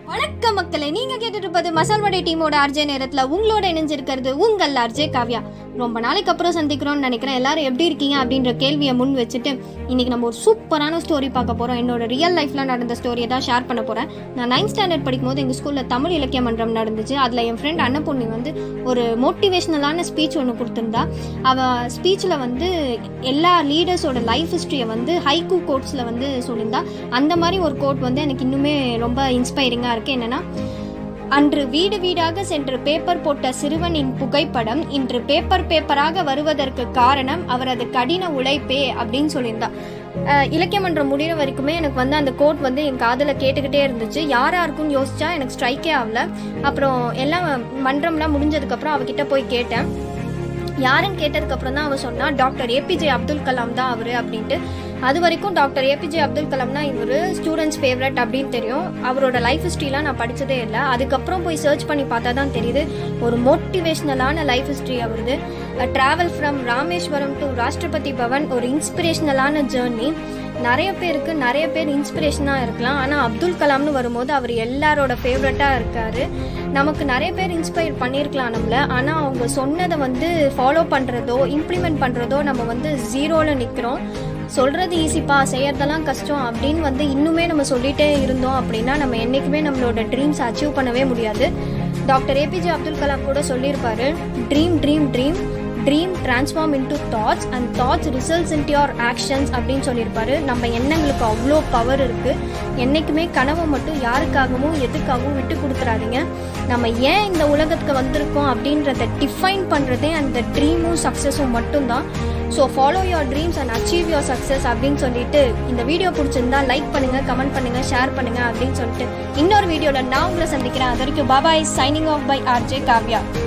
வணக்கம் மக்களே நீங்க கேட்டுட்டு இருப்பது மசால் வடை டீமோட ஆர்ஜே நேரத்துல உங்களோட இணைஞ்சிருக்கிறது உங்கள் ஆர்ஜே காவ்யா ரொம்ப நாளைக்கு அப்புறம் சந்திக்கிறோம்னு நினைக்கிறேன் எல்லாரும் எப்படி இருக்கீங்க அப்படின்ற கேள்வியை முன் வச்சுட்டு இன்னைக்கு நம்ம ஒரு சூப்பரான ஸ்டோரி பார்க்க போறோம் என்னோட ரியல் லைஃப்ல நடந்த ஸ்டோரியை தான் ஷேர் பண்ண போறேன் நான் நைன்த் ஸ்டாண்டர்ட் படிக்கும்போது எங்க ஸ்கூல்ல தமிழ் இலக்கிய மன்றம் நடந்துச்சு அதுல என் ஃப்ரெண்ட் அன்னபூர்ணி வந்து ஒரு மோட்டிவேஷ்னலான ஸ்பீச் ஒன்று கொடுத்துருந்தா அவ ஸ்பீச்சில் வந்து எல்லா லீடர்ஸோட லைஃப் ஹிஸ்ட்ரியை வந்து ஹைக்கூ கோட்ஸில் வந்து சொல்லியிருந்தா அந்த மாதிரி ஒரு கோட் வந்து எனக்கு இன்னுமே ரொம்ப இன்ஸ்பைரிங்காக இருக்குது என்னென்னா அன்று வீடு வீடாக சென்று பேப்பர் போட்ட சிறுவனின் புகைப்படம் இன்று பேப்பர் பேப்பராக வருவதற்கு காரணம் அவரது கடின உழைப்பே அப்படின்னு சொல்லியிருந்தா அஹ் இலக்கிய மன்றம் முடிகிற வரைக்குமே எனக்கு வந்து அந்த கோட் வந்து என் காதில் கேட்டுக்கிட்டே இருந்துச்சு யாரா இருக்கும்னு யோசிச்சா எனக்கு ஸ்ட்ரைக்கே ஆகல அப்புறம் எல்லாம் மன்றம்லாம் முடிஞ்சதுக்கப்புறம் அவகிட்ட போய் கேட்டேன் யாருன்னு கேட்டதுக்கப்புறம் தான் அவ சொன்னா டாக்டர் ஏபிஜே அப்துல் கலாம் தான் அவர் அப்படின்ட்டு அது வரைக்கும் டாக்டர் ஏபிஜே அப்துல் கலாம்னா இவர் ஸ்டூடெண்ட்ஸ் ஃபேவரட் அப்படின்னு தெரியும் அவரோட லைஃப் ஹிஸ்ட்ரிலாம் நான் படித்ததே இல்லை அதுக்கப்புறம் போய் சர்ச் பண்ணி பார்த்தா தான் தெரியுது ஒரு மோட்டிவேஷ்னலான லைஃப் ஹிஸ்ட்ரி அவருது travel from Rameswaram to Rashtrapati Bhavan ஒரு இன்ஸ்பிரேஷனலான ஜேர்னி நிறைய பேருக்கு நிறைய பேர் இன்ஸ்பிரேஷனாக இருக்கலாம் ஆனால் அப்துல் கலாம்னு வரும்போது அவர் எல்லாரோட ஃபேவரட்டாக இருக்காரு நமக்கு நிறைய பேர் இன்ஸ்பயர் பண்ணியிருக்கலாம் நம்மள ஆனால் அவங்க சொன்னதை வந்து ஃபாலோ பண்ணுறதோ இம்ப்ளிமெண்ட் பண்ணுறதோ நம்ம வந்து ஜீரோவில் நிற்கிறோம் சொல்கிறது ஈஸிப்பா செய்யறதெல்லாம் கஷ்டம் அப்படின்னு வந்து இன்னுமே நம்ம சொல்லிட்டே இருந்தோம் அப்படின்னா நம்ம என்றைக்குமே நம்மளோட ட்ரீம்ஸ் அச்சீவ் பண்ணவே முடியாது டாக்டர் ஏபிஜே அப்துல் கலாம் கூட சொல்லியிருப்பாரு dream dream dream dream transform into thoughts and thoughts results into your actions அப்படின்னு சொல்லியிருப்பாரு நம்ம எண்ணங்களுக்கு அவ்வளோ பவர் இருக்குது என்றைக்குமே கனவை மட்டும் யாருக்காகவும் எதுக்காகவும் விட்டு கொடுத்துறாதீங்க நம்ம ஏன் இந்த உலகத்துக்கு வந்திருக்கோம் அப்படின்றத டிஃபைன் பண்ணுறதே அந்த ட்ரீமும் சக்ஸஸும் மட்டும்தான் so follow your dreams and achieve your success அப்படின்னு சொல்லிட்டு இந்த வீடியோ பிடிச்சிருந்தா லைக் பண்ணுங்க கமெண்ட் பண்ணுங்க ஷேர் பண்ணுங்க அப்படின்னு சொல்லிட்டு இன்னொரு வீடியோவில் நான் உங்களை சந்திக்கிறேன் அது வரைக்கும் bye bye signing off by RJ Kavya